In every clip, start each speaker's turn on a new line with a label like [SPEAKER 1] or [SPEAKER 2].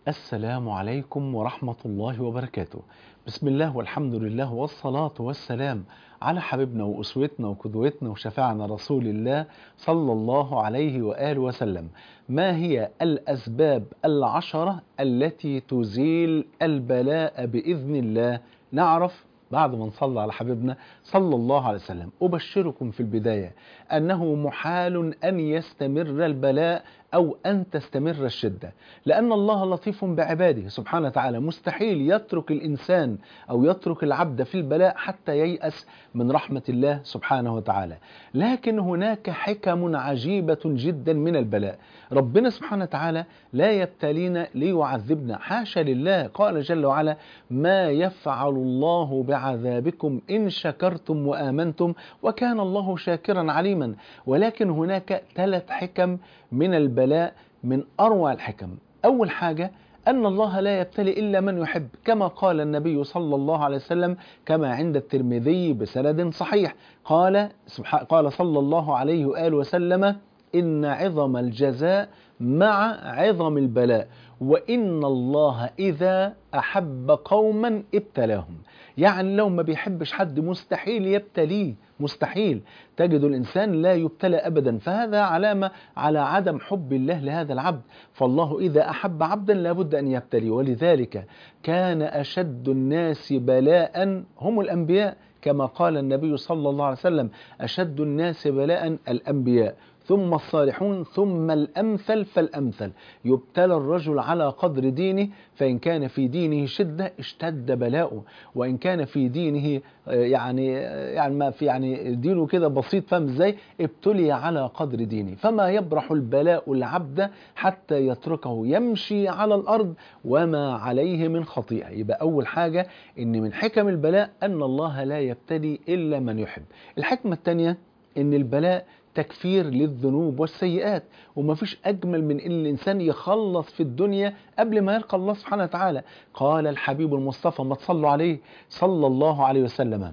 [SPEAKER 1] السلام عليكم ورحمة الله وبركاته بسم الله والحمد لله والصلاة والسلام على حبيبنا وأسوتنا وقدوتنا وشفاعنا رسول الله صلى الله عليه وآله وسلم ما هي الأسباب العشرة التي تزيل البلاء بإذن الله نعرف بعد ما نصلى على حبيبنا صلى الله عليه وسلم أبشركم في البداية أنه محال أن يستمر البلاء أو أن تستمر الشدة لأن الله لطيف بعباده سبحانه وتعالى مستحيل يترك الإنسان أو يترك العبد في البلاء حتى ييأس من رحمة الله سبحانه وتعالى لكن هناك حكم عجيبة جدا من البلاء ربنا سبحانه وتعالى لا يبتلينا ليعذبنا حاشا لله قال جل وعلا ما يفعل الله بعذابكم إن شكرتم وآمنتم وكان الله شاكرا عليما ولكن هناك ثلاث حكم من البلاء من أروع الحكم أول حاجة أن الله لا يبتلي إلا من يحب كما قال النبي صلى الله عليه وسلم كما عند الترمذي بسند صحيح قال قال صلى الله عليه وآله وسلم إن عظم الجزاء مع عظم البلاء وإن الله إذا أحب قوما ابتلاهم يعني لو ما بيحبش حد مستحيل يبتليه مستحيل تجد الإنسان لا يبتلى أبدا فهذا علامة على عدم حب الله لهذا العبد فالله إذا أحب عبدا لابد أن يبتلي ولذلك كان أشد الناس بلاء هم الأنبياء كما قال النبي صلى الله عليه وسلم أشد الناس بلاء الأنبياء ثم الصالحون ثم الأمثل فالأمثل يبتلى الرجل على قدر دينه فإن كان في دينه شدة اشتد بلاؤه وإن كان في دينه يعني يعني ما في يعني دينه كده بسيط فاهم ازاي ابتلي على قدر دينه فما يبرح البلاء العبد حتى يتركه يمشي على الأرض وما عليه من خطيئة يبقى أول حاجة إن من حكم البلاء أن الله لا يبتلي إلا من يحب الحكمة الثانية إن البلاء تكفير للذنوب والسيئات وما فيش أجمل من أن الإنسان يخلص في الدنيا قبل ما يلقى الله سبحانه وتعالى قال الحبيب المصطفى ما تصلوا عليه صلى الله عليه وسلم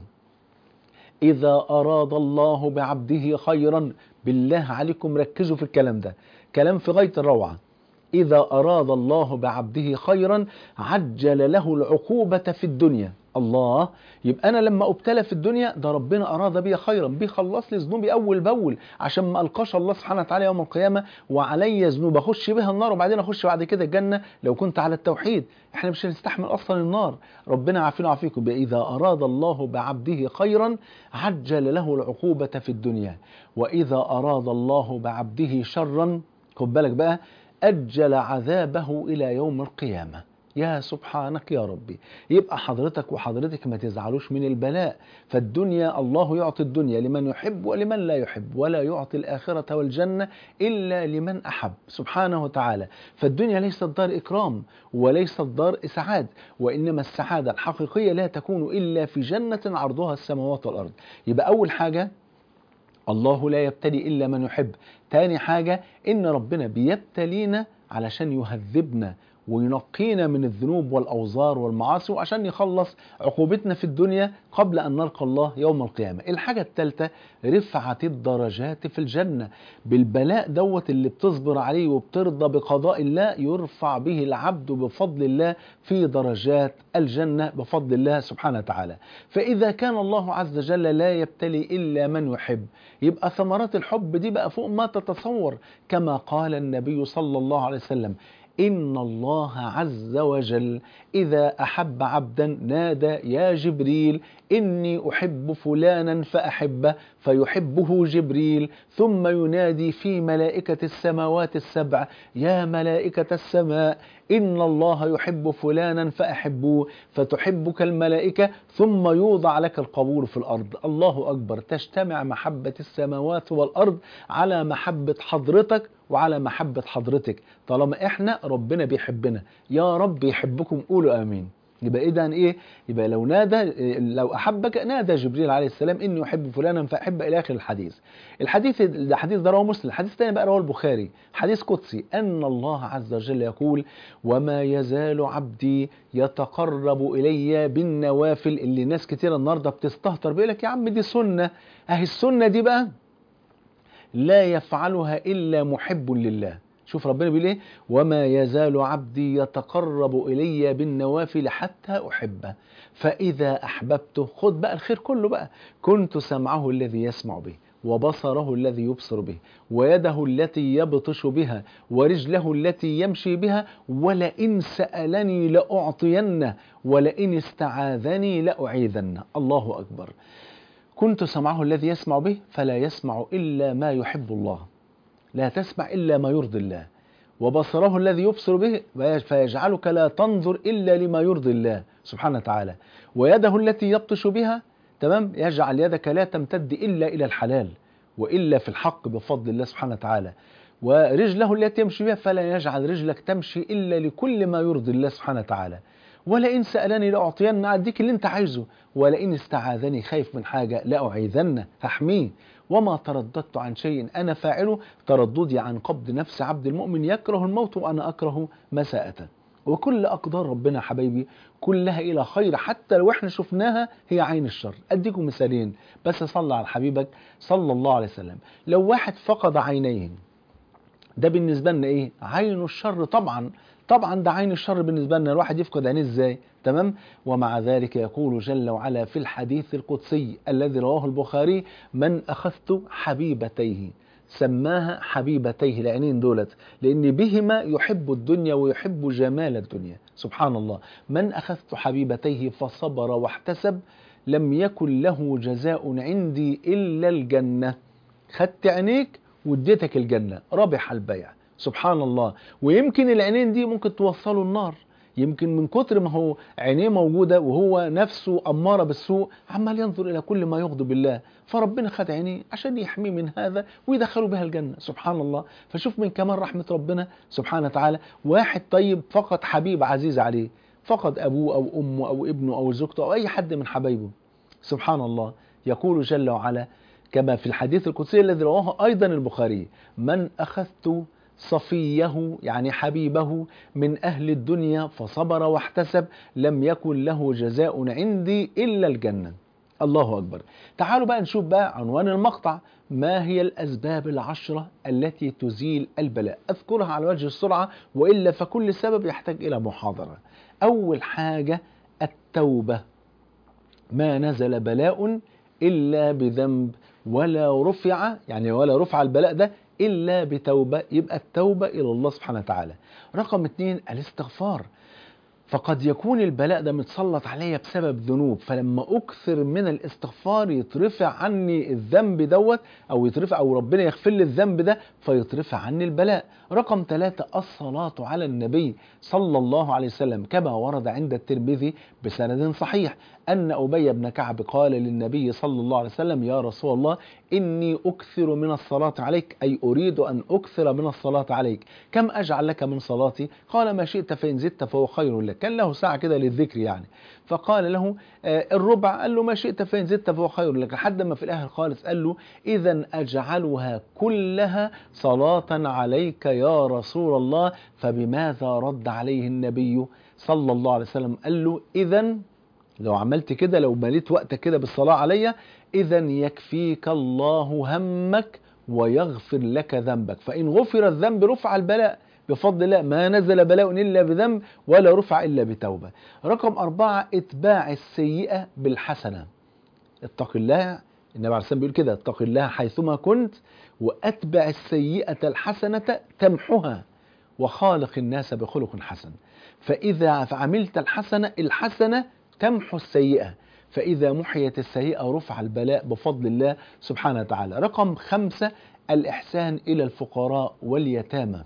[SPEAKER 1] إذا أراد الله بعبده خيرا بالله عليكم ركزوا في الكلام ده كلام في غاية الروعة إذا أراد الله بعبده خيرا عجل له العقوبة في الدنيا الله يبقى انا لما ابتلى في الدنيا ده ربنا اراد بي خيرا بيخلص لي ذنوبي اول باول عشان ما القاش الله سبحانه وتعالى يوم القيامه وعلي ذنوب اخش بها النار وبعدين اخش بعد كده الجنه لو كنت على التوحيد احنا مش هنستحمل اصلا النار ربنا عافينا وعافيكم اذا اراد الله بعبده خيرا عجل له العقوبه في الدنيا واذا اراد الله بعبده شرا خد بالك بقى اجل عذابه الى يوم القيامه يا سبحانك يا ربي يبقى حضرتك وحضرتك ما تزعلوش من البلاء فالدنيا الله يعطي الدنيا لمن يحب ولمن لا يحب ولا يعطي الآخرة والجنة إلا لمن أحب سبحانه وتعالى فالدنيا ليست دار إكرام وليست دار إسعاد وإنما السعادة الحقيقية لا تكون إلا في جنة عرضها السماوات والأرض يبقى أول حاجة الله لا يبتلي إلا من يحب تاني حاجة إن ربنا بيبتلينا علشان يهذبنا وينقينا من الذنوب والأوزار والمعاصي وعشان يخلص عقوبتنا في الدنيا قبل أن نلقى الله يوم القيامة الحاجة الثالثة رفعة الدرجات في الجنة بالبلاء دوت اللي بتصبر عليه وبترضى بقضاء الله يرفع به العبد بفضل الله في درجات الجنة بفضل الله سبحانه وتعالى فإذا كان الله عز وجل لا يبتلي إلا من يحب يبقى ثمرات الحب دي بقى فوق ما تتصور كما قال النبي صلى الله عليه وسلم إن الله عز وجل إذا أحب عبدا نادى يا جبريل إني أحب فلانا فأحبه فيحبه جبريل ثم ينادي في ملائكة السماوات السبع يا ملائكة السماء إن الله يحب فلانا فأحبوه فتحبك الملائكة ثم يوضع لك القبول في الأرض الله أكبر تجتمع محبة السماوات والأرض على محبة حضرتك وعلى محبة حضرتك طالما إحنا ربنا بيحبنا يا رب يحبكم قولوا آمين يبقى اذا ايه يبقى لو نادى لو احبك نادى جبريل عليه السلام اني احب فلانا فاحب الى اخر الحديث الحديث الحديث ده رواه مسلم الحديث الثاني بقى رواه البخاري حديث قدسي ان الله عز وجل يقول وما يزال عبدي يتقرب الي بالنوافل اللي ناس كتير النهارده بتستهتر بيقول لك يا عم دي سنه اهي السنه دي بقى لا يفعلها الا محب لله شوف ربنا بيقول ايه وما يزال عبدي يتقرب الي بالنوافل حتى احبه فاذا احببته خد بقى الخير كله بقى كنت سمعه الذي يسمع به وبصره الذي يبصر به ويده التي يبطش بها ورجله التي يمشي بها ولئن سألني لأعطينه ولئن استعاذني لأعيذنه الله أكبر كنت سمعه الذي يسمع به فلا يسمع إلا ما يحب الله لا تسمع إلا ما يرضي الله وبصره الذي يبصر به فيجعلك لا تنظر إلا لما يرضي الله سبحانه وتعالى ويده التي يبطش بها تمام يجعل يدك لا تمتد إلا إلى الحلال وإلا في الحق بفضل الله سبحانه وتعالى ورجله التي يمشي بها فلا يجعل رجلك تمشي إلا لكل ما يرضي الله سبحانه وتعالى ولئن سألني لأعطين أديك اللي أنت عايزه ولئن استعاذني خايف من حاجة لأعيذنه هحميه وما ترددت عن شيء أنا فاعله ترددي عن قبض نفس عبد المؤمن يكره الموت وأنا أكره مساءته وكل أقدار ربنا حبايبي كلها إلى خير حتى لو احنا شفناها هي عين الشر أديكم مثالين بس صلى على حبيبك صلى الله عليه وسلم لو واحد فقد عينيه ده بالنسبة لنا إيه عين الشر طبعا طبعا ده عين الشر بالنسبة لنا الواحد يفقد عينيه إزاي تمام ومع ذلك يقول جل وعلا في الحديث القدسي الذي رواه البخاري من أخذت حبيبتيه سماها حبيبتيه العينين دولت لأن بهما يحب الدنيا ويحب جمال الدنيا سبحان الله من أخذت حبيبتيه فصبر واحتسب لم يكن له جزاء عندي إلا الجنة خدت عينيك واديتك الجنة ربح البيع سبحان الله ويمكن العينين دي ممكن توصله النار يمكن من كتر ما هو عينيه موجودة وهو نفسه أمارة بالسوء عمال ينظر إلى كل ما يغضب الله فربنا خد عينيه عشان يحميه من هذا ويدخله بها الجنة سبحان الله فشوف من كمان رحمة ربنا سبحانه وتعالى واحد طيب فقد حبيب عزيز عليه فقد أبوه أو أمه أو ابنه أو زوجته أو أي حد من حبايبه سبحان الله يقول جل وعلا كما في الحديث القدسي الذي رواه أيضا البخاري من أخذت صفيه يعني حبيبه من أهل الدنيا فصبر واحتسب لم يكن له جزاء عندي إلا الجنة الله أكبر تعالوا بقى نشوف بقى عنوان المقطع ما هي الأسباب العشرة التي تزيل البلاء أذكرها على وجه السرعة وإلا فكل سبب يحتاج إلى محاضرة أول حاجة التوبة ما نزل بلاء إلا بذنب ولا رفع يعني ولا رفع البلاء ده إلا بتوبة يبقى التوبة إلى الله سبحانه وتعالى رقم اتنين الاستغفار فقد يكون البلاء ده متسلط عليا بسبب ذنوب فلما أكثر من الاستغفار يترفع عني الذنب دوت أو يترفع أو ربنا يغفر لي الذنب ده فيترفع عني البلاء رقم ثلاثة الصلاة على النبي صلى الله عليه وسلم كما ورد عند الترمذي بسند صحيح أن أبي بن كعب قال للنبي صلى الله عليه وسلم يا رسول الله إني أكثر من الصلاة عليك أي أريد أن أكثر من الصلاة عليك كم أجعل لك من صلاتي قال ما شئت فإن زدت فهو خير لك كان له ساعة كده للذكر يعني فقال له آه الربع قال له ما شئت فإن زدت فهو خير لك لحد ما في الآخر خالص قال له إذا أجعلها كلها صلاة عليك يا رسول الله فبماذا رد عليه النبي صلى الله عليه وسلم قال له إذا لو عملت كده لو مليت وقتك كده بالصلاة عليا إذا يكفيك الله همك ويغفر لك ذنبك فإن غفر الذنب رفع البلاء بفضل الله ما نزل بلاء إلا بذنب ولا رفع إلا بتوبة رقم أربعة إتباع السيئة بالحسنة اتق الله النبي عليه الصلاة بيقول كده اتق الله حيثما كنت وأتبع السيئة الحسنة تمحها وخالق الناس بخلق حسن فإذا عملت الحسنة الحسنة تمحو السيئة فإذا محيت السيئة رفع البلاء بفضل الله سبحانه وتعالى رقم خمسة الإحسان إلى الفقراء واليتامى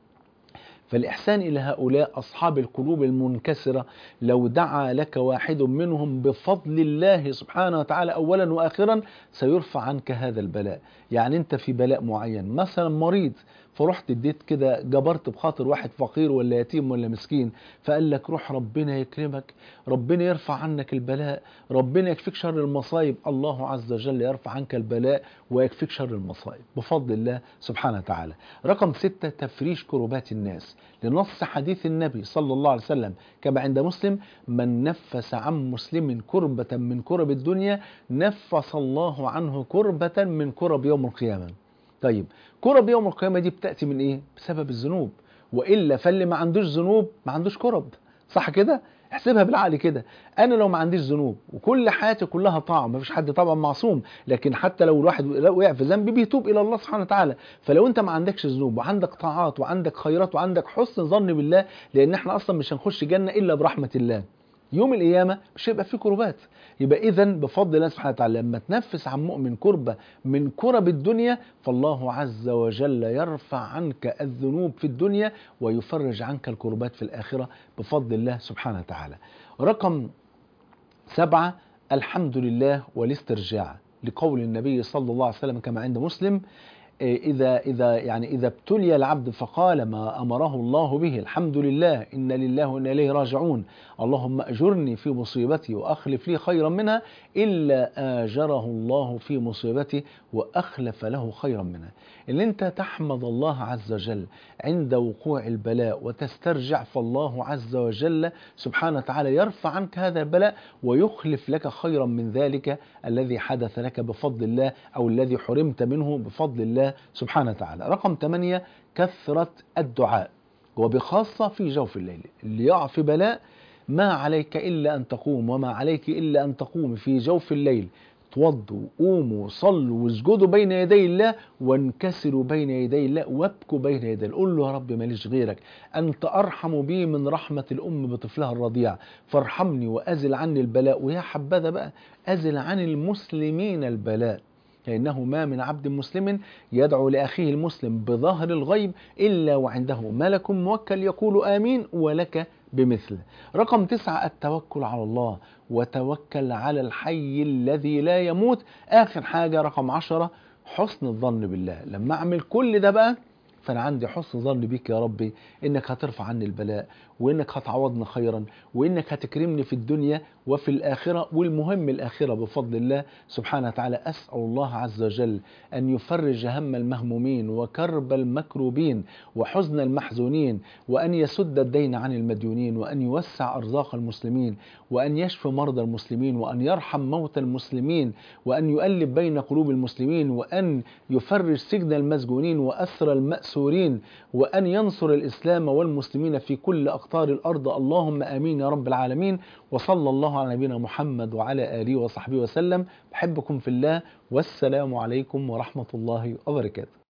[SPEAKER 1] فالإحسان إلى هؤلاء أصحاب القلوب المنكسرة لو دعا لك واحد منهم بفضل الله سبحانه وتعالى أولا وآخرا سيرفع عنك هذا البلاء يعني أنت في بلاء معين مثلا مريض فرحت اديت كده جبرت بخاطر واحد فقير ولا يتيم ولا مسكين فقال لك روح ربنا يكرمك ربنا يرفع عنك البلاء ربنا يكفيك شر المصايب الله عز وجل يرفع عنك البلاء ويكفيك شر المصايب بفضل الله سبحانه وتعالى رقم ستة تفريش كربات الناس لنص حديث النبي صلى الله عليه وسلم كما عند مسلم من نفس عن مسلم كربة من كرب الدنيا نفس الله عنه كربة من كرب يوم القيامة طيب كرب يوم القيامة دي بتأتي من ايه بسبب الذنوب وإلا فاللي ما عندوش ذنوب ما عندوش كرب صح كده احسبها بالعقل كده انا لو ما عنديش ذنوب وكل حياتي كلها طاعه ما فيش حد طبعا معصوم لكن حتى لو الواحد وقع في ذنب بيتوب الى الله سبحانه وتعالى فلو انت ما عندكش ذنوب وعندك طاعات وعندك خيرات وعندك حسن ظن بالله لان احنا اصلا مش هنخش جنه الا برحمه الله يوم القيامة مش هيبقى فيه كربات يبقى إذا بفضل الله سبحانه وتعالى لما تنفس عن مؤمن كربة من كرب الدنيا فالله عز وجل يرفع عنك الذنوب في الدنيا ويفرج عنك الكربات في الآخرة بفضل الله سبحانه وتعالى رقم سبعة الحمد لله والاسترجاع لقول النبي صلى الله عليه وسلم كما عند مسلم إذا إذا يعني إذا ابتلي العبد فقال ما أمره الله به الحمد لله إن لله وإنا إليه راجعون اللهم أجرني في مصيبتي وأخلف لي خيرا منها إلا آجره الله في مصيبتي وأخلف له خيرا منها إن أنت تحمد الله عز وجل عند وقوع البلاء وتسترجع فالله عز وجل سبحانه وتعالى يرفع عنك هذا البلاء ويخلف لك خيرا من ذلك الذي حدث لك بفضل الله أو الذي حرمت منه بفضل الله سبحانه وتعالى رقم 8 كثرة الدعاء وبخاصة في جوف الليل اللي يقع في بلاء ما عليك إلا أن تقوم وما عليك إلا أن تقوم في جوف الليل توضوا قوموا صلوا واسجدوا بين يدي الله وانكسروا بين يدي الله وابكوا بين يدي الله قول له يا رب ماليش غيرك أنت أرحم بي من رحمة الأم بطفلها الرضيع فارحمني وأزل عني البلاء ويا حبذا بقى أزل عن المسلمين البلاء فإنه ما من عبد مسلم يدعو لأخيه المسلم بظهر الغيب إلا وعنده ملك موكل يقول آمين ولك بمثله رقم تسعة التوكل على الله وتوكل على الحي الذي لا يموت آخر حاجة رقم عشرة حسن الظن بالله لما أعمل كل ده بقى فأنا عندي حسن ظن بيك يا ربي إنك هترفع عني البلاء وإنك هتعوضني خيرا وإنك هتكرمني في الدنيا وفي الآخرة والمهم الآخرة بفضل الله سبحانه وتعالى أسأل الله عز وجل أن يفرج هم المهمومين وكرب المكروبين وحزن المحزونين وأن يسد الدين عن المديونين وأن يوسع أرزاق المسلمين وأن يشفي مرضى المسلمين وأن يرحم موتى المسلمين وأن يؤلف بين قلوب المسلمين وأن يفرج سجن المسجونين وأسر المأسورين وأن ينصر الإسلام والمسلمين في كل أقطار الأرض اللهم آمين يا رب العالمين وصلى الله على نبينا محمد وعلى آله وصحبه وسلم بحبكم في الله والسلام عليكم ورحمة الله وبركاته